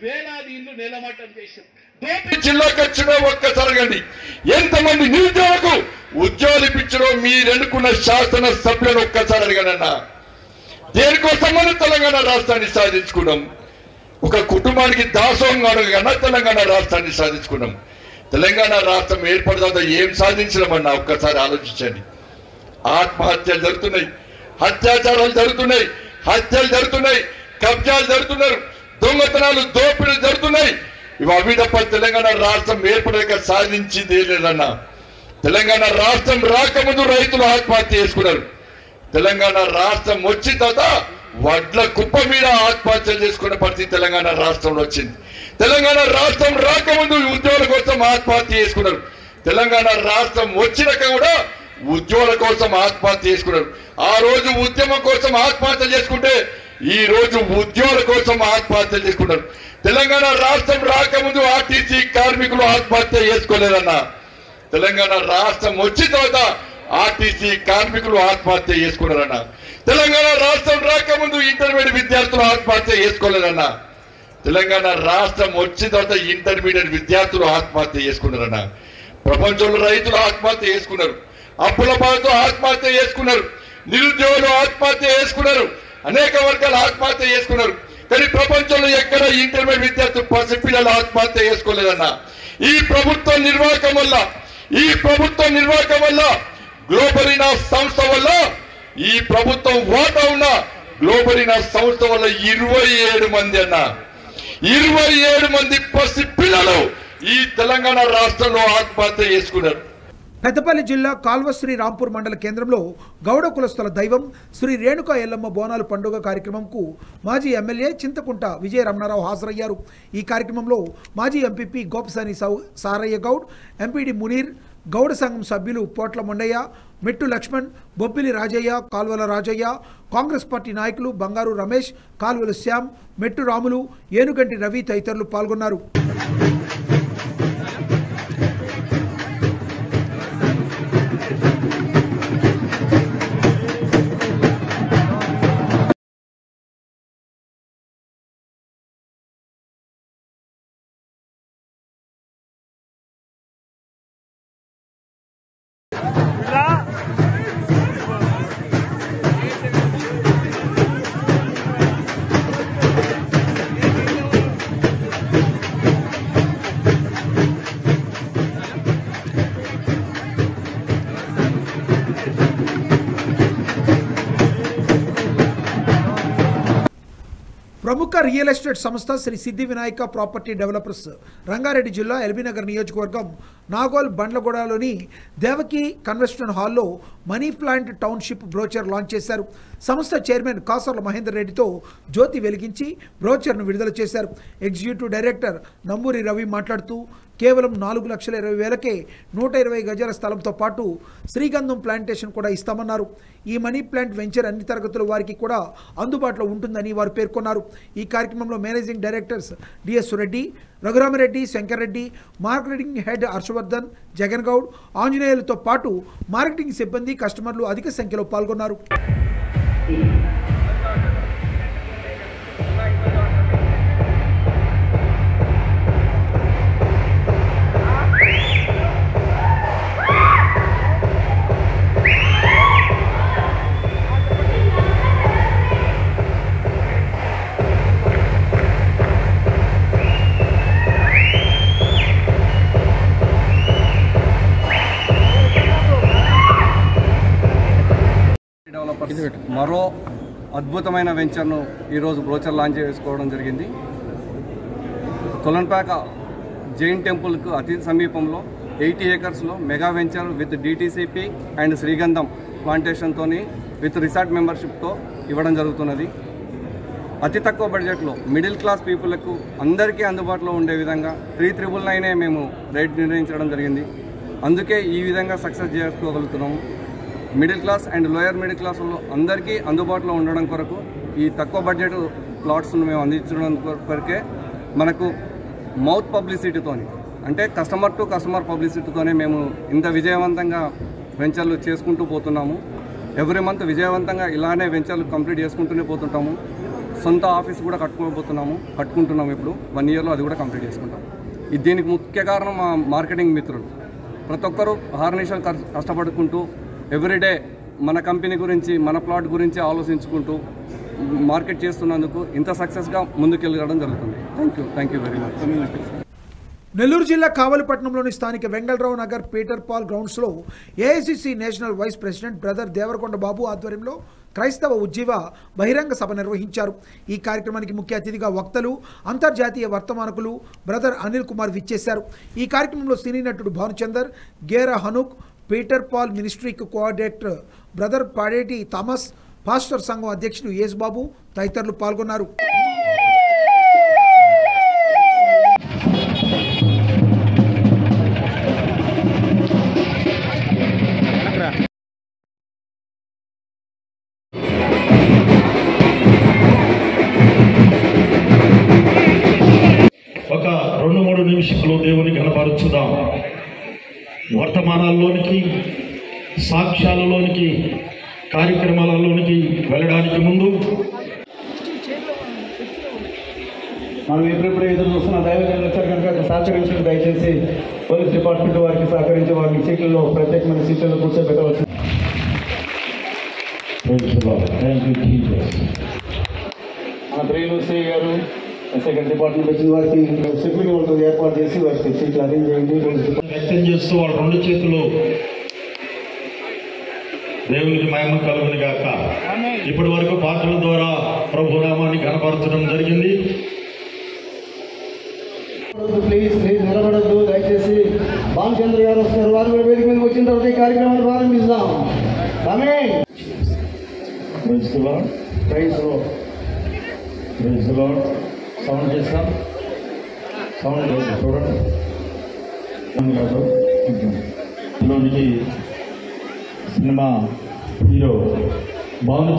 వేలాది ఇల్లు నేలమట్టం చేశాం జిల్లాకు వచ్చిన ఒక్కసారి అడగండి ఎంతమంది నిరుద్యోగులకు ఉద్యోగాలు ఇప్పించడో మీరు ఎన్నుకున్న శాసన సభ్యులను ఒక్కసారి అడగండి అన్న దేనికోసం మనం తెలంగాణ రాష్ట్రాన్ని సాధించుకున్నాం ఒక కుటుంబానికి దాసోహంగా అడగగా తెలంగాణ రాష్ట్రాన్ని సాధించుకున్నాం తెలంగాణ రాష్ట్రం ఏర్పడదా ఏం సాధించడమన్నా ఒక్కసారి ఆలోచించండి ఆత్మహత్యలు జరుగుతున్నాయి అత్యాచారాలు జరుగుతున్నాయి హత్యలు జరుగుతున్నాయి కబ్జాలు జరుగుతున్నారు దొంగతనాలు దోపిడీలు జరుగుతున్నాయి ఇవి అవి తప్ప తెలంగాణ రాష్ట్రం ఏర్పడక సాధించింది ఏం లేదన్నా తెలంగాణ రాష్ట్రం రాకముందు రైతులు ఆత్మహత్య చేసుకున్నారు తెలంగాణ రాష్ట్రం వచ్చిన తర్వాత వడ్ల కుప్ప మీద ఆత్మహత్యలు చేసుకున్న పరిస్థితి తెలంగాణ రాష్ట్రంలో వచ్చింది తెలంగాణ రాష్ట్రం రాకముందు ఉద్యోగుల కోసం ఆత్మహత్య చేసుకున్నారు తెలంగాణ రాష్ట్రం వచ్చినాక కూడా ఉద్యోగుల కోసం ఆత్మహత్య చేసుకున్నారు ఆ రోజు ఉద్యమం కోసం ఆత్మహత్య చేసుకుంటే ఈ రోజు ఉద్యోగుల కోసం ఆత్మహత్య చేసుకున్నారు తెలంగాణ రాష్ట్రం రాకముందు ఆర్టీసీ కార్మికులు ఆత్మహత్య చేసుకోలేదన్నా తెలంగాణ రాష్ట్రం వచ్చిన తర్వాత ఆర్టీసీ కార్మికులు ఆత్మహత్య చేసుకున్నారన్న తెలంగాణ రాష్ట్రం రాకముందు ఇంటర్మీడియట్ విద్యార్థులు ఆత్మహత్య చేసుకోలేదన్న తెలంగాణ రాష్ట్రం వచ్చిన తర్వాత ఇంటర్మీడియట్ విద్యార్థులు ఆత్మహత్య చేసుకున్నారన్న ప్రపంచంలో రైతులు ఆత్మహత్య చేసుకున్నారు అప్పుల బాధతో ఆత్మహత్య చేసుకున్నారు నిరుద్యోగులు ఆత్మహత్య చేసుకున్నారు అనేక వర్గాలు ఆత్మహత్య చేసుకున్నారు కానీ ప్రపంచంలో ఎక్కడ ఇంటర్మీడియట్ విద్యార్థులు పసిపిల్లలు ఆత్మహత్య చేసుకోలేదన్న ఈ ప్రభుత్వ నిర్వాహకం వల్ల ఈ ప్రభుత్వ నిర్వాహకం వల్ల గ్లోబలినా సంస్థ వల్ల ఈ ప్రభుత్వం వాటా ఉన్న గ్లోబలినా సంస్థ వల్ల ఇరవై ఏడు మంది అన్న ఇరవై ఏడు మంది పసి పిల్లలు ఈ తెలంగాణ రాష్ట్రంలో ఆత్మహత్య చేసుకున్నారు పెద్దపల్లి జిల్లా కాల్వశ్రీ రాంపూర్ మండల కేంద్రంలో గౌడ కులస్తుల దైవం శ్రీ రేణుకా ఎల్లమ్మ బోనాలు పండుగ కార్యక్రమంకు మాజీ ఎమ్మెల్యే చింతకుంట విజయ రమణారావు హాజరయ్యారు ఈ కార్యక్రమంలో మాజీ ఎంపీపీ గోపసాని సౌ సారయ్య గౌడ్ ఎంపీడీ మునీర్ గౌడ సంఘం సభ్యులు పోట్ల మొండయ్య మెట్టు లక్ష్మణ్ బొబ్బిలి రాజయ్య కాల్వల రాజయ్య కాంగ్రెస్ పార్టీ నాయకులు బంగారు రమేష్ కాల్వల శ్యామ్ మెట్టు రాములు ఏనుగంటి రవి తదితరులు పాల్గొన్నారు ప్రముఖ రియల్ ఎస్టేట్ సంస్థ శ్రీ సిద్ధి వినాయక ప్రాపర్టీ డెవలపర్స్ రంగారెడ్డి జిల్లా ఎల్బీనగర్ నియోజకవర్గం నాగోల్ బండ్లగూడలోని దేవకి కన్వెన్షన్ హాల్లో money plant township brochure launch చేశారు సంస్థ చైర్మన్ కాసర్ల మహేందర్ రెడ్డితో జ్యోతి వెలిగించి బ్రోచర్ను విడుదల చేశారు ఎగ్జిక్యూటివ్ డైరెక్టర్ నంబూరి రవి మాట్లాడుతూ కేవలం నాలుగు లక్షల ఇరవై వేలకే నూట ఇరవై గజాల స్థలంతో పాటు శ్రీగంధం ప్లాంటేషన్ కూడా ఇస్తామన్నారు ఈ మనీ ప్లాంట్ వెంచర్ అన్ని తరగతుల వారికి కూడా అందుబాటులో ఉంటుందని వారు పేర్కొన్నారు ఈ కార్యక్రమంలో managing directors D S Reddy Raghuramareddy Shankarreddy marketing head Harshavardhan Jagan Goud ఆంజనేయులతో పాటు మార్కెటింగ్ సిబ్బంది కస్టమర్లు అధిక సంఖ్యలో పాల్గొన్నారు డెవలపర్స్ మరో అద్భుతమైన వెంచర్ను ఈరోజు బ్రోచర్ లాంచ్ చేసుకోవడం జరిగింది తొలన్పాక జైన్ టెంపుల్కు అతి సమీపంలో ఎయిటీ ఏకర్స్లో mega venture with DTCP and శ్రీగంధం ప్లాంటేషన్తో విత్ రిసార్ట్ మెంబర్షిప్తో ఇవ్వడం జరుగుతున్నది అతి తక్కువ బడ్జెట్లో మిడిల్ క్లాస్ పీపుల్కు అందరికీ అందుబాటులో ఉండే విధంగా త్రీ త్రిబుల్ నైనే మేము రేట్ నిర్ణయించడం జరిగింది అందుకే ఈ విధంగా సక్సెస్ చేసుకోగలుగుతున్నాము middle class and lower middle క్లాస్లో అందరికీ అందుబాటులో ఉండడం కొరకు ఈ తక్కువ బడ్జెట్ ప్లాట్స్ను మేము అందించడం కొరకే మనకు మౌత్ పబ్లిసిటీతోని అంటే కస్టమర్ టు కస్టమర్ పబ్లిసిటీతోనే మేము ఇంత విజయవంతంగా వెంచర్లు చేసుకుంటూ పోతున్నాము ఎవ్రీ మంత్ విజయవంతంగా ఇలానే వెంచర్లు కంప్లీట్ చేసుకుంటూనే పోతుంటాము సొంత ఆఫీస్ కూడా కట్టుకోబోతున్నాము కట్టుకుంటున్నాము ఇప్పుడు వన్ ఇయర్లో అది కూడా కంప్లీట్ చేసుకుంటాం ఇది దీనికి ముఖ్య కారణం మా మార్కెటింగ్ మిత్రులు ప్రతి ఒక్కరూ హార్నిషాలు కష్టపడుకుంటూ ఎవ్రీడే మన కంపెనీ గురించి మన ప్లాట్ గురించి ఆలోచించుకుంటూ మార్కెట్ చేస్తున్నందుకు ఇంత సక్సెస్గా ముందుకెళ్ళడం జరుగుతుంది thank you thank you very much Nellore జిల్లా కావలిపట్నంలోని స్థానిక వెంగళరావు నగర్ పీటర్ పాల్ గ్రౌండ్స్లో AICC national vice president brother Devarakonda Babu ఆధ్వర్యంలో క్రైస్తవ ఉజ్జీవ బహిరంగ సభ నిర్వహించారు ఈ కార్యక్రమానికి ముఖ్య అతిథిగా వక్తలు అంతర్జాతీయ వర్తమానకులు బ్రదర్ అనిల్ కుమార్ విచ్చేశారు ఈ కార్యక్రమంలో సినీ నటుడు భానుచందర్ గేరా హనుక్ పీటర్ పాల్ మినిస్ట్రీకి coordinator brother Padeti Thomas pastor సంఘం అధ్యక్షుడు యేసుబాబు తదితరులు పాల్గొన్నారు ఒక రెండు మూడు నిమిషాలు దేవుని కనపరుచుదాం వర్తమానాల్లోనికి సాక్ష్యాలలోనికి కార్యక్రమాలలోనికి వెళ్ళడానికి ముందు మనం ఎప్పుడెప్పుడు ఎదురు చూస్తున్న దైవజనులు వచ్చారు కనుక సహకరించడం దయచేసి పోలీస్ డిపార్ట్మెంట్ వారికి సహకరించి వారిని సీట్లలో ప్రత్యేకమైన సీట్లలో కూర్చోబెట్టవచ్చు మన ప్రియులు శ్రీ గారు ఎస్ఐ గారి డిపార్ట్మెంట్ వచ్చిన వారికి సెక్యూరిటీ ఉంటుంది ఏర్పాటు చేసి వారికి సీట్లు అరేంజ్ చేయండి వ్యక్తం చేస్తూ వాళ్ళ రెండు చేతులు దేవునికి మహిమ కలుగుని గాక ఇప్పటి వరకు పాటల ద్వారా ప్రభునామాన్ని కనపరచడం జరిగింది ప్లీజ్ ప్లీజ్ నిలబడద్దు దయచేసి భానుచంద్ర గారు వస్తారు వారు కూడా వేదిక మీద వచ్చిన తర్వాత ఈ కార్యక్రమాన్ని ప్రారంభిస్తాం coming praise the lord praise lord praise the lord sound చేస్తాం సౌండ్ లేదు చూడండి సౌండ్ కాదు ఇందులోనికి సినిమా హీరో బాగుంది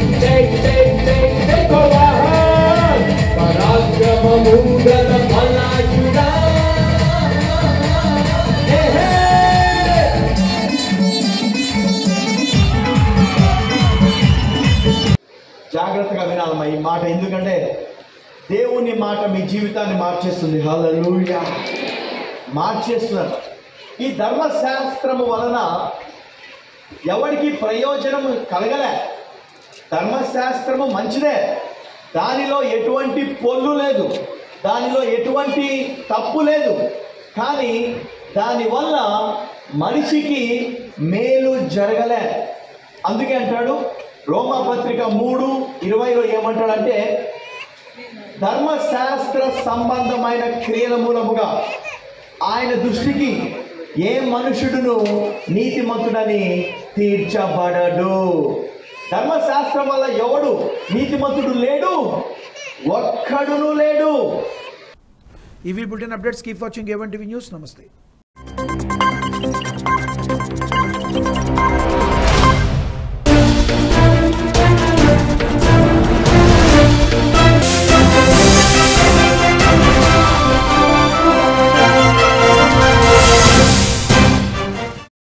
జాగ్రత్తగా వినాలమ్మా ఈ మాట ఎందుకంటే దేవుని మాట మీ జీవితాన్ని మార్చేస్తుంది హల్లెలూయా మార్చేస్తున్నారు ఈ ధర్మశాస్త్రము వలన ఎవరికి ప్రయోజనం కలగలే ధర్మశాస్త్రము మంచిదే దానిలో ఎటువంటి పొల్లు లేదు దానిలో ఎటువంటి తప్పు లేదు కానీ దానివల్ల మనిషికి మేలు జరగలే అందుకే అంటాడు రోమా పత్రిక మూడు ఇరవైలో ఏమంటాడంటే ధర్మశాస్త్ర సంబంధమైన క్రియల మూలముగా ఆయన దృష్టికి ఏ మనుషుడును నీతిమంతుడని తీర్చబడడు ధర్మశాస్త్రం వల్ల ఎవడు నీతిమంతుడు లేడు ఒక్కడును లేడు EV bulletin updates keep watching A one TV news నమస్తే